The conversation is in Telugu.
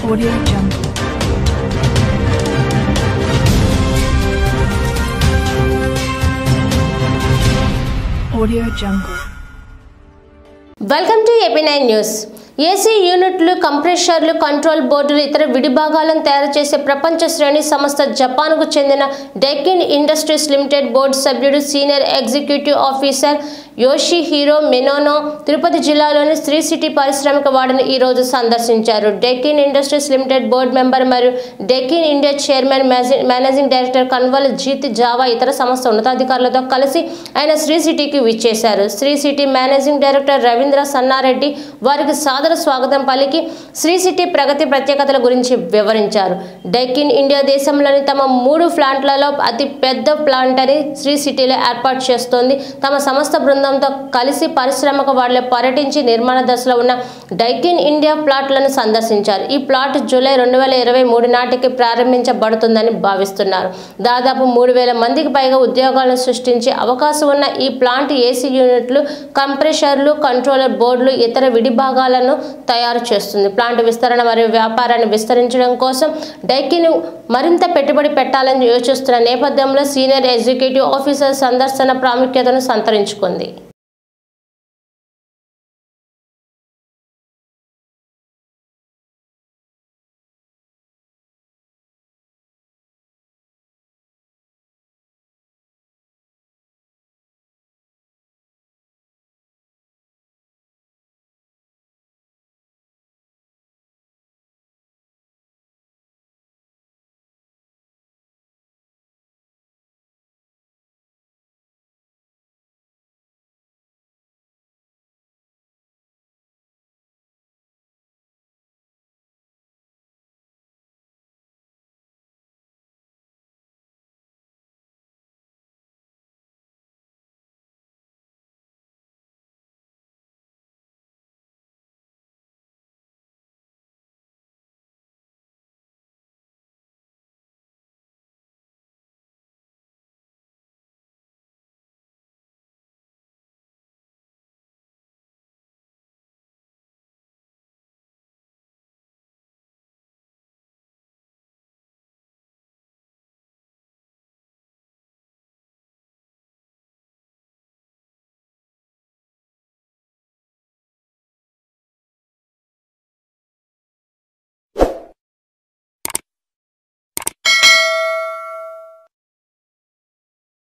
Audio Jungle. Audio Jungle. Welcome to AP nine news AC యూనిట్లు కంప్రెషర్లు కంట్రోల్ బోర్డులు ఇతర విడిభాగాలను తయారు చేసే ప్రపంచ శ్రేణి సంస్థ జపాన్కు చెందిన డెకిన్ ఇండస్ట్రీస్ లిమిటెడ్ బోర్డు సభ్యుడు senior executive officer Yoshihiro Mineno Tirupati జిల్లాలోని శ్రీ సిటీ పారిశ్రామిక వాడని ఈ రోజు సందర్శించారు Daikin industries limited board member మరియు డెకిన్ ఇండియా చైర్మన్ మేజి- managing director Kanwaljeet Jawa ఇతర సంస్థ ఉన్నతాధికారులతో కలిసి ఆయన శ్రీ సిటీకి విచ్చేశారు Sri City managing director Ravindra Sannareddy వారికి సాదర స్వాగతం పలికి శ్రీ సిటీ ప్రగతి ప్రత్యేకతల గురించి వివరించారు డెకిన్ ఇండియా దేశంలోని తమ మూడు ప్లాంట్లలో అతి పెద్ద ప్లాంట్ అని శ్రీ సిటీలో ఏర్పాటు చేస్తోంది తమ సంస్థ బృందంతో కలిసి పారిశ్రామిక వాడలో పర్యటించి నిర్మాణ దశలో ఉన్న డైకిన్ ఇండియా ప్లాట్లను సందర్శించారు ఈ ప్లాట్ జూలై రెండు వేల ఇరవై మూడు నాటికి ప్రారంభించబడుతుందని భావిస్తున్నారు దాదాపు మూడు వేల మందికి పైగా ఉద్యోగాలను సృష్టించే అవకాశం ఉన్న ఈ ప్లాంట్ ఏసీ యూనిట్లు కంప్రెషర్లు కంట్రోలర్ బోర్డులు ఇతర విడిభాగాలను తయారు చేస్తుంది ప్లాంట్ విస్తరణ మరియు వ్యాపారాన్ని విస్తరించడం కోసం డైకిన్ మరింత పెట్టుబడి పెట్టాలని యోచిస్తున్న నేపథ్యంలో సీనియర్ ఎగ్జిక్యూటివ్ ఆఫీసర్ సందర్శన ప్రాముఖ్యతను సంతరించుకుంది